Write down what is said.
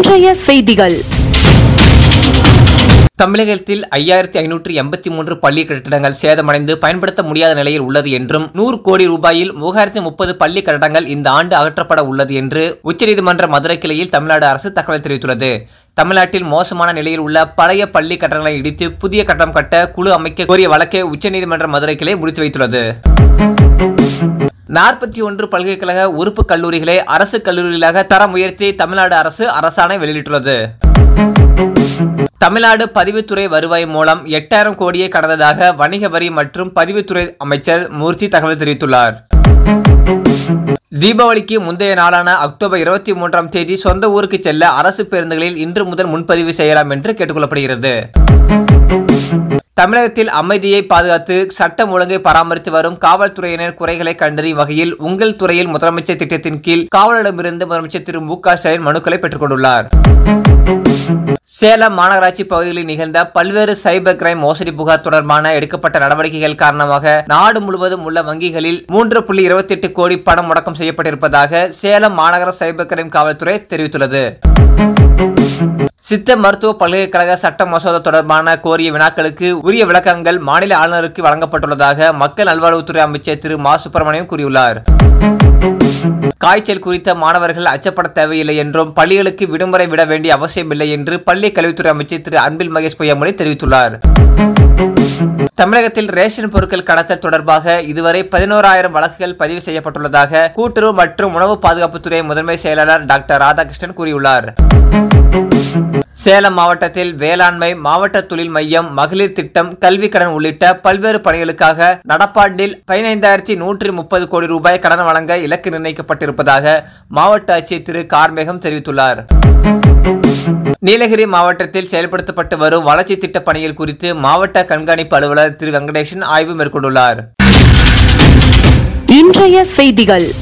இன்றைய செய்திகள் தமிழகத்தில் ஐயாயிரத்தி ஐநூற்று எண்பத்தி மூன்று பள்ளி கட்டிடங்கள் சேதமடைந்து பயன்படுத்த முடியாத நிலையில் உள்ளது என்றும் நூறு கோடி ரூபாயில் மூவாயிரத்தி முப்பது பள்ளி கட்டடங்கள் இந்த ஆண்டு அகற்றப்பட உள்ளது என்று உச்சநீதிமன்ற மதுரை கிளையில் தமிழ்நாடு அரசு தகவல் தெரிவித்துள்ளது தமிழ்நாட்டில் மோசமான நிலையில் உள்ள பழைய பள்ளி கட்டடங்களை இடித்து புதிய கட்டடம் கட்ட குழு அமைக்க கோரிய வழக்கை உச்சநீதிமன்ற மதுரை கிளை முடித்து வைத்துள்ளது நாற்பத்தி ஒன்று பல்கலைக்கழக உறுப்பு கல்லூரிகளை அரசு கல்லூரிகளாக தரம் உயர்த்தி தமிழ்நாடு அரசு அரசாணை வெளியிட்டுள்ளது தமிழ்நாடு பதிவுத்துறை வருவாய் மூலம் எட்டாயிரம் கோடியை கடந்ததாக வணிக வரி மற்றும் பதிவுத்துறை அமைச்சர் மூர்த்தி தகவல் தெரிவித்துள்ளார் தீபாவளிக்கு முந்தைய நாளான அக்டோபர் இருபத்தி மூன்றாம் தேதி சொந்த ஊருக்கு செல்ல அரசு பேருந்துகளில் இன்று முதல் முன்பதிவு செய்யலாம் என்று கேட்டுக்கொள்ளப்படுகிறது தமிழகத்தில் அமைதியை பாதுகாத்து சட்டம் ஒழுங்கை பராமரித்து வரும் காவல்துறையினர் குறைகளை கண்டறியும் வகையில் உங்கள் துறையில் முதலமைச்சர் திட்டத்தின் கீழ் காவலரிடமிருந்து முதலமைச்சர் திரு மு க ஸ்டாலின் மனுக்களை பெற்றுக் கொண்டுள்ளார் சேலம் மாநகராட்சி பகுதிகளில் நிகழ்ந்த பல்வேறு சைபர் கிரைம் மோசடி புகார் தொடர்பான எடுக்கப்பட்ட நடவடிக்கைகள் காரணமாக நாடு முழுவதும் உள்ள வங்கிகளில் மூன்று புள்ளி இருபத்தி எட்டு கோடி பணம் முடக்கம் செய்யப்பட்டிருப்பதாக சேலம் மாநகர சைபர் கிரைம் காவல்துறை தெரிவித்துள்ளது சித்த மருத்துவ பல்கலைக்கழக சட்ட மசோதா தொடர்பான கோரிய வினாக்களுக்கு உரிய விளக்கங்கள் மாநில ஆளுநருக்கு வழங்கப்பட்டுள்ளதாக மக்கள் நல்வாழ்வுத்துறை அமைச்சர் திரு மா சுப்பிரமணியம் கூறியுள்ளார் காய்ச்சல் குறித்த மாணவர்கள் அச்சப்பட தேவையில்லை என்றும் பள்ளிகளுக்கு விடுமுறை விட வேண்டிய அவசியமில்லை என்று பள்ளி கல்வித்துறை அமைச்சர் திரு அன்பில் மகேஷ் பொய்யாமொழி தெரிவித்துள்ளார் தமிழகத்தில் ரேஷன் பொருட்கள் கடத்தல் தொடர்பாக இதுவரை பதினோராயிரம் வழக்குகள் பதிவு செய்யப்பட்டுள்ளதாக கூட்டுறவு மற்றும் உணவு பாதுகாப்புத்துறை முதன்மை செயலாளர் டாக்டர் ராதாகிருஷ்ணன் கூறியுள்ளார் சேலம் மாவட்டத்தில் வேளாண்மை மாவட்ட தொழில் மையம் மகளிர் திட்டம் கல்வி கடன் உள்ளிட்ட பல்வேறு பணிகளுக்காக நடப்பாண்டில் பதினைந்தாயிரத்தி நூற்றி முப்பது கோடி ரூபாய் கடன் வழங்க இலக்கு நிர்ணயிக்கப்பட்டிருப்பதாக மாவட்ட ஆட்சியர் திரு கார்மேகம் தெரிவித்துள்ளார் நீலகிரி மாவட்டத்தில் செயல்படுத்தப்பட்டு வரும் வளர்ச்சி திட்ட பணிகள் குறித்து மாவட்ட கண்காணிப்பு அலுவலர் திரு வெங்கடேசன் ஆய்வு மேற்கொண்டுள்ளார் இன்றைய செய்திகள்